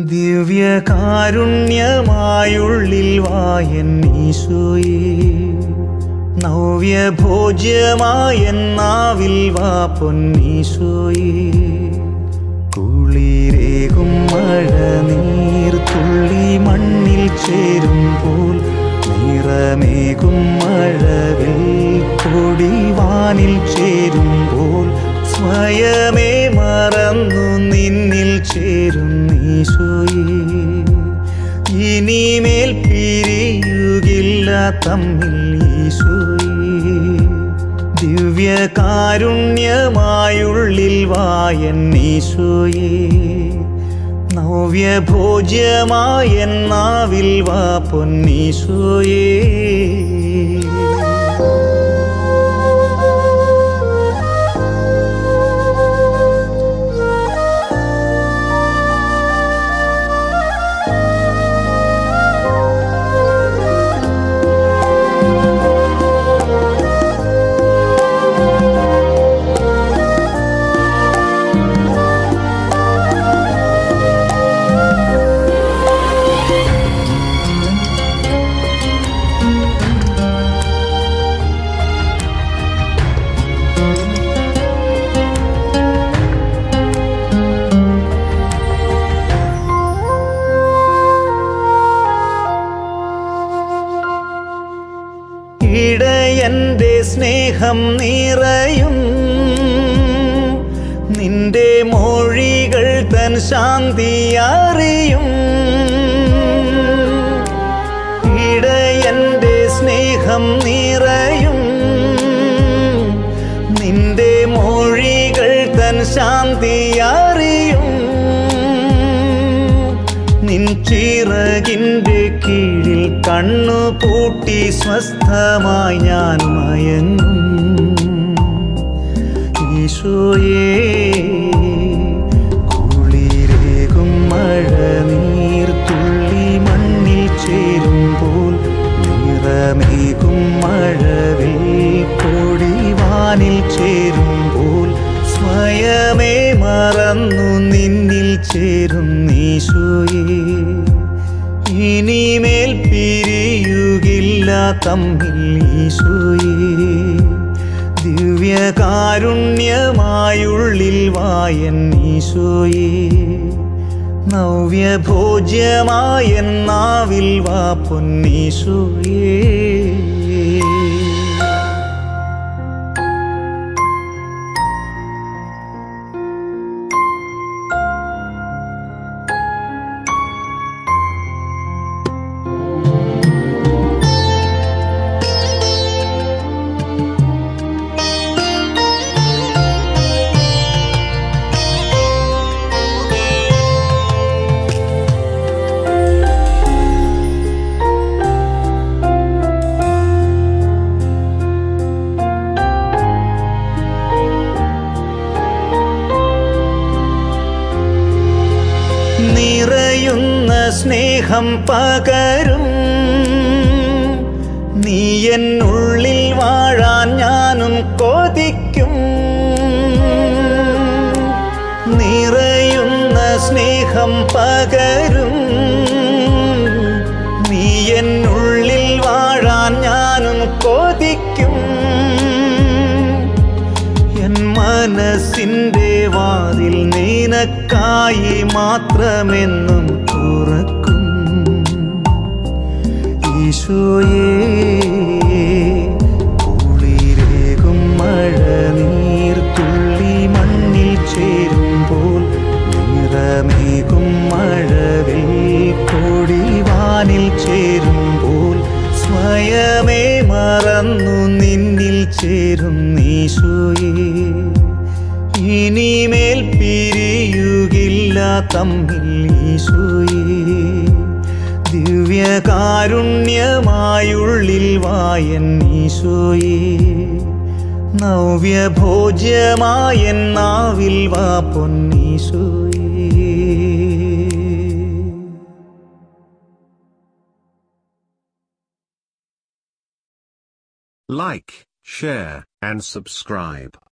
ദിവ്യകാരുണ്യമായുള്ളിൽ വായൻ ഈശോയെ നവ്യഭോജ്യമായെന്നാവിൽ വാ പൊന്നീശോയെ കുളിരേകും മഴ നീർത്തുള്ളി മണ്ണിൽ ചേരുമ്പോൾ നിറമേകും മഴവിൽ കൊടി വാനിൽ ചേരുമ്പോൾ സ്വയമേ മറന്നു നിന്നിൽ ചേരും ഈശോയെ ഇനിമേൽ പിരിയുകില്ല തമ്മിൽ ഈശോയെ ദിവ്യകാരുണ്യമായുള്ളിൽ വായൻ ഈശോയെ നവ്യഭോജ്യമായെന്നാവിൽ വാ പൊന്നീശോയേ ഇടയന്റെ സ്നേഹം നിറയും നിന്റെ മൊഴികൾ തൻ ശാന്തി അറിയും ഇടയന്റെ സ്നേഹം നിറയും നിന്റെ മൊഴികൾ തൻ ശാന്തി അറിയും നിൻ ചിറകിൻ്റെ കീഴിൽ കണ്ണു പൂട്ടി സ്വസ്ഥമായി ഞാൻ മയങ്ങും ഈശോയേ കുളിരേകും മഴ നീർത്തുള്ളി മണ്ണിൽ ചേരുമ്പോൾ നിറമേകും മഴവിൽ കൊടി വാനിൽ ചേരുമ്പോൾ സ്വയമേ മറന്നു നിന്നിൽ ചേരും ഈശോയേ ഇനിമേൽ പിരിയുകില്ല തമ്മിൽ ഈശോയേ ദിവ്യകാരുണ്യമായുള്ളിൽ വായൻ ഈശോയേ നവ്യഭോജ്യമായെന്നാവിൽ വാ പൊന്നീശോയേ നിറയുന്ന സ്നേഹം പകരും നീ എന്നുള്ളിൽ വാഴാൻ ഞാനും കൊതിക്കും നിറയുന്ന സ്നേഹം പകരും നീ എന്നുള്ളിൽ വാഴാൻ ഞാനും കൊതിക്കും എൻ മനസ്സിൻ്റെ വാതിൽ നിനക്കായി മാത്രമെന്നും തുറക്കും ഈശോയേ കുളിരേകും മഴ നീർത്തുള്ളി മണ്ണിൽ ചേരുമ്പോൾ നിറമേകും മഴവിൽ കൊടി വാനിൽ ചേരുമ്പോൾ സ്വയമേ മറന്നു നിന്നിൽ ചേരും ഈശോയേ ഇനിമേൽ പിരിയുകില്ല തമ്മിൽ ഈശോയേ ദിവ്യകാരുണ്യമായുള്ളിൽ വായൻ ഈശോയേ നവ്യഭോജ്യമായെന്നാവിൽ വാ പൊന്നീശോയേ Like, share, and subscribe.